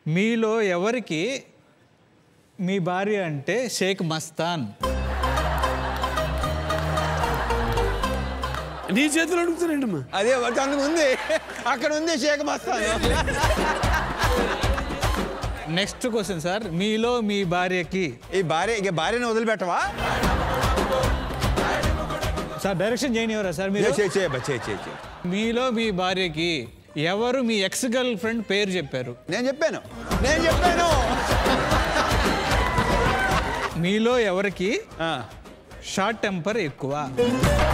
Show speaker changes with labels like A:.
A: మీలో ఎవరికి మీ భార్య అంటే షేక్ మస్తాన్
B: నీ చేతులు అడుగుతానండి అమ్మా
C: అదే దానికి ఉంది అక్కడ ఉంది Sheikh Mastan
A: next question sir మీలో మీ భార్యకి
C: ఈ భార్య ఇక భార్యని వదిలిపెట్టవా
A: సార్ డైరెక్షన్ చేయనివరా సార్ మీరు
C: చేయి చేయి బా, చేయి చేయి చేయి
A: మీలో మీ భార్యకి ఎవరు మీ ఎక్స్ గర్ల్ ఫ్రెండ్ పేరు చెప్పారు
C: నేను చెప్పాను నేను చెప్పాను
A: మీలో ఎవరికి
C: ఆ,
A: షార్ట్ టెంపర్ ఎక్కువ